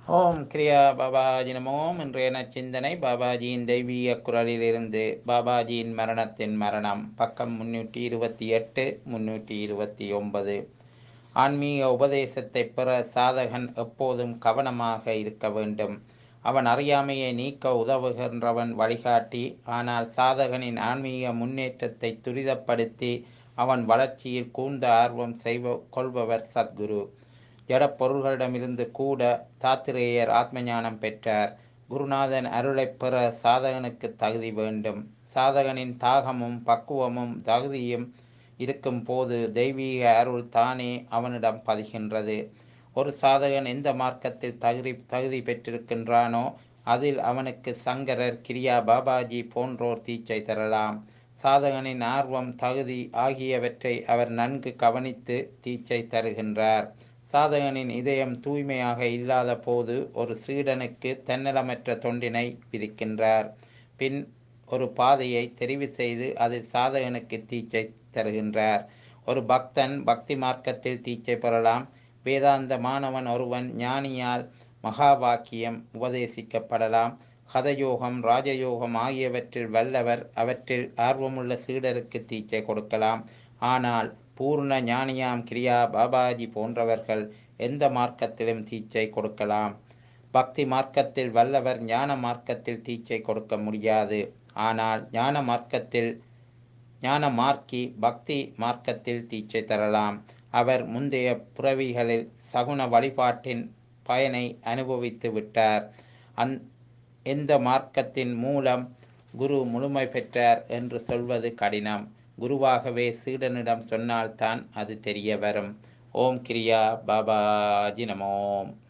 ஓம் கிரியா பாபாஜி நமோம் இன்றைய நச்சிந்தனை பாபாஜியின் தெய்வீக குரலிலிருந்து பாபாஜியின் மரணத்தின் மரணம் பக்கம் முன்னூற்றி இருபத்தி எட்டு முன்னூற்றி இருபத்தி ஒன்பது ஆன்மீக உபதேசத்தை பெற சாதகன் எப்போதும் கவனமாக இருக்க வேண்டும் அவன் அறியாமையை நீக்க உதவுகின்றவன் வழிகாட்டி ஆனால் சாதகனின் ஆன்மீக முன்னேற்றத்தை துரிதப்படுத்தி அவன் வளர்ச்சியில் கூர்ந்த ஆர்வம் செய்வ கொள்பவர் சத்குரு ஜடப்பொருள்களிடமிருந்து கூட தாத்திரேயர் ஆத்மஞானம் பெற்றார் குருநாதன் அருளைப் பெற சாதகனுக்கு தகுதி வேண்டும் சாதகனின் தாகமும் பக்குவமும் தகுதியும் இருக்கும் போது தெய்வீக அருள் தானே அவனிடம் பதிகின்றது ஒரு சாதகன் எந்த மார்க்கத்தில் தகுதி தகுதி பெற்றிருக்கின்றானோ அதில் அவனுக்கு சங்கரர் கிரியா பாபாஜி போன்றோர் தீச்சை தரலாம் சாதகனின் ஆர்வம் தகுதி ஆகியவற்றை அவர் நன்கு கவனித்து தீச்சை தருகின்றார் சாதகனின் இதயம் தூய்மையாக இல்லாத போது ஒரு சீடனுக்கு தன்னலமற்ற தொண்டினை விதிக்கின்றார் பின் ஒரு பாதையை தெரிவு செய்து அதில் சாதகனுக்கு தீச்சை தருகின்றார் ஒரு பக்தன் பக்தி மார்க்கத்தில் தீச்சை பெறலாம் வேதாந்த மாணவன் ஒருவன் ஞானியால் மகா வாக்கியம் உபதேசிக்கப்படலாம் ஹதயோகம் ராஜயோகம் ஆகியவற்றில் வல்லவர் அவற்றில் ஆர்வமுள்ள சீடருக்கு தீச்சை கொடுக்கலாம் ஆனால் பூர்ண ஞானியாம் கிரியா பாபாஜி போன்றவர்கள் எந்த மார்க்கத்திலும் தீச்சை கொடுக்கலாம் பக்தி மார்க்கத்தில் வல்லவர் ஞான மார்க்கத்தில் தீச்சை கொடுக்க முடியாது ஆனால் ஞான மார்க்கத்தில் ஞான மார்க்கி பக்தி மார்க்கத்தில் தீச்சை தரலாம் அவர் முந்தைய புறவிகளில் சகுன வழிபாட்டின் பயனை அனுபவித்து விட்டார் அந் எந்த மார்க்கத்தின் மூலம் குரு முழுமை பெற்றார் என்று சொல்வது கடினம் குருவாகவே சீடனிடம் சொன்னால்தான் அது தெரிய வரும் ஓம் கிரியா பாபாஜி நமோம்